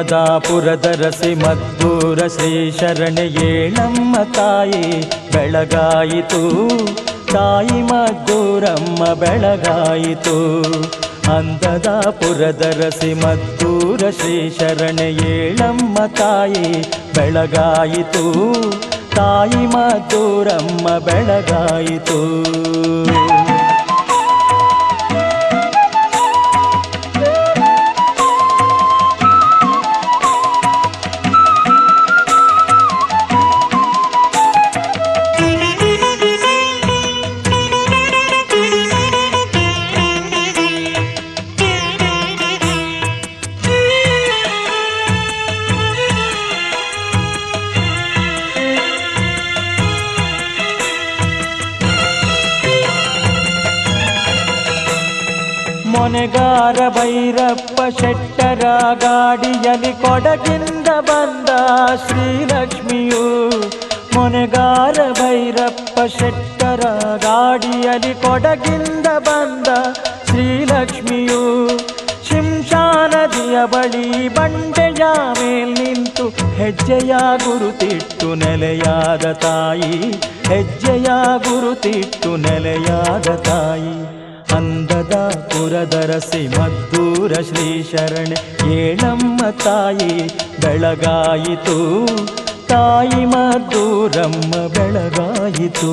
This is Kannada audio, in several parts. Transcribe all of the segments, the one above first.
ಅಂದದ ಪುರದರಸಿ ಮದ್ದೂರ ಶ್ರೀ ಶರಣೆಯೇಳಮ್ಮ ತಾಯಿ ಬೆಳಗಾಯಿತು ತಾಯಿ ಮದ್ದೂರಮ್ಮ ಬೆಳಗಾಯಿತು ಅಂದದ ಪುರದರಸಿ ಮದ್ದೂರ ಶ್ರೀ ಶರಣೆಯೇಳಮ್ಮ ತಾಯಿ ಬೆಳಗಾಯಿತು ತಾಯಿ ಮದ್ದೂರಮ್ಮ ಬೆಳಗಾಯಿತು ಮೊನೆಗಾರ ಭೈರಪ್ಪ ಶೆಟ್ಟರ ಗಾಡಿಯಲ್ಲಿ ಕೊಡಗಿಂದ ಬಂದ ಶ್ರೀಲಕ್ಷ್ಮಿಯು ಮೊನೆಗಾರ ಭೈರಪ್ಪ ಶೆಟ್ಟರ ಗಾಡಿಯಲ್ಲಿ ಕೊಡಗಿಂದ ಬಂದ ಶ್ರೀಲಕ್ಷ್ಮಿಯು ಶಿಂಷಾ ನದಿಯ ಬಳಿ ಬಂಡೆಯ ಮೇಲ್ ನಿಂತು ಹೆಜ್ಜೆಯ ಗುರುತಿಟ್ಟು ನೆಲೆಯಾದ ತಾಯಿ ಹೆಜ್ಜೆಯ ಗುರುತಿಟ್ಟು ನೆಲೆಯಾದ ತಾಯಿ ಅಂದದ ಪುರದರಸಿ ಮದ್ದೂರ ಶ್ರೀ ಶರಣೆ ಏಳಮ್ಮ ತಾಯಿ ಬೆಳಗಾಯಿತು ತಾಯಿ ಮದ್ದೂರಮ್ಮ ಬೆಳಗಾಯಿತು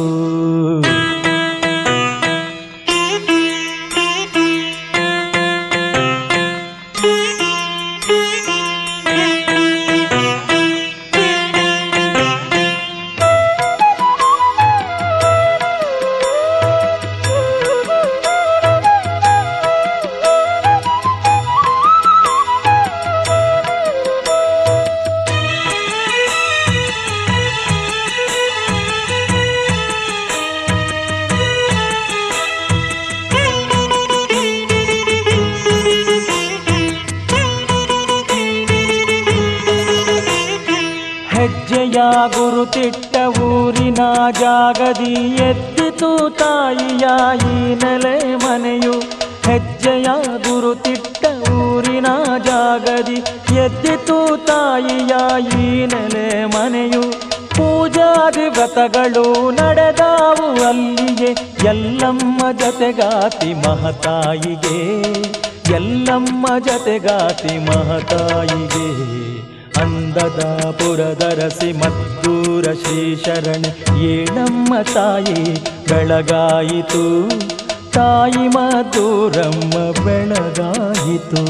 ಹೆಜ್ಜೆಯ ಗುರುತಿಟ್ಟ ಊರಿನ ಜಾಗದಿ ಎದ್ದಿತು ತಾಯಿಯ ಈ ನೆಲೆ ಮನೆಯು ಹೆಜ್ಜೆಯ ಗುರುತಿಟ್ಟ ಊರಿನ ಜಾಗದಿ ಎದ್ದಿತು ತಾಯಿಯ ಈ ನೆಲೆ ಮನೆಯು ಪೂಜಾದಿ ವ್ರತಗಳು ನಡೆದಾವು ಅಲ್ಲಿಯೇ ಎಲ್ಲಮ್ಮ ಜತೆಗಾತಿ ಮಹತಾಯಿಗೆ ಎಲ್ಲಮ್ಮ ಜತೆಗಾತಿ ಮಹತಾಯಿಗೆ ಅಂದದ ಪುರದರಸಿ ಮದ್ದೂರ ಶ್ರೀ ಶರಣ ಏಳಮ್ಮ ತಾಯಿ ಬೆಳಗಾಯಿತು ತಾಯಿ ಮದ್ದೂರಮ್ಮ ಬೆಳಗಾಯಿತು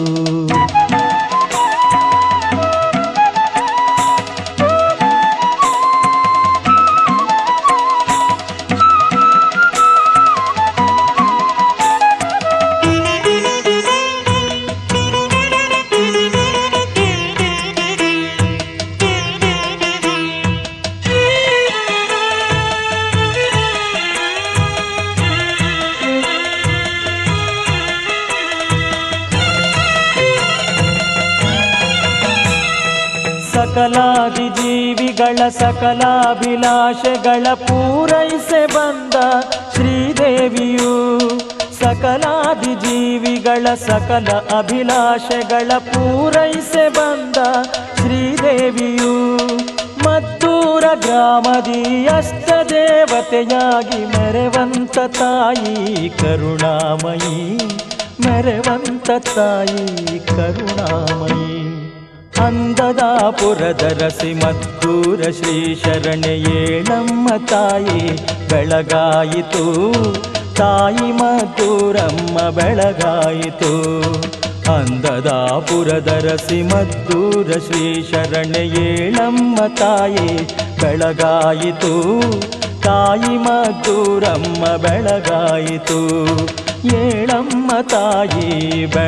ಸಕಲಾದಿ ಜೀವಿಗಳ ಸಕಲಾಭಿಲಾಷೆಗಳ ಪೂರೈಸೆ ಬಂದ ಶ್ರೀದೇವಿಯು ಸಕಲಾದಿ ಜೀವಿಗಳ ಸಕಲ ಅಭಿಲಾಷೆಗಳ ಪೂರೈಸೆ ಬಂದ ಶ್ರೀದೇವಿಯು ಮದ್ದೂರ ಗ್ರಾಮದಿ ಅಷ್ಟ ದೇವತೆಯಾಗಿ ಮೆರೆವಂತ ತಾಯಿ ಕರುಣಾಮಯಿ ಮೆರೆವಂತ ತಾಯಿ ಕರುಣಾಮಯಿ ಅಂದದ ಪುರದರಸಿ ಮದ್ದೂರ ಶ್ರೀ ಶರಣೆಯೇಳಮ್ಮ ತಾಯಿ ಬೆಳಗಾಯಿತು ತಾಯಿ ಮದ್ದೂರಮ್ಮ ಬೆಳಗಾಯಿತು ಅಂದದ ಪುರದರಸಿ ಮದ್ದೂರ ಶ್ರೀ ಶರಣೆಯೇಳಮ್ಮ ತಾಯಿ ಬೆಳಗಾಯಿತು ತಾಯಿ ಮದ್ದೂರಮ್ಮ ಬೆಳಗಾಯಿತು ಏಳಮ್ಮ ತಾಯಿ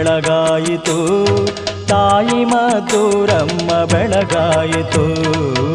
ಬೆಳಗಾಯಿತು ತಾಯಿ ಮಧುರಮ್ಮ ಬೆಳಗಾಯಿತು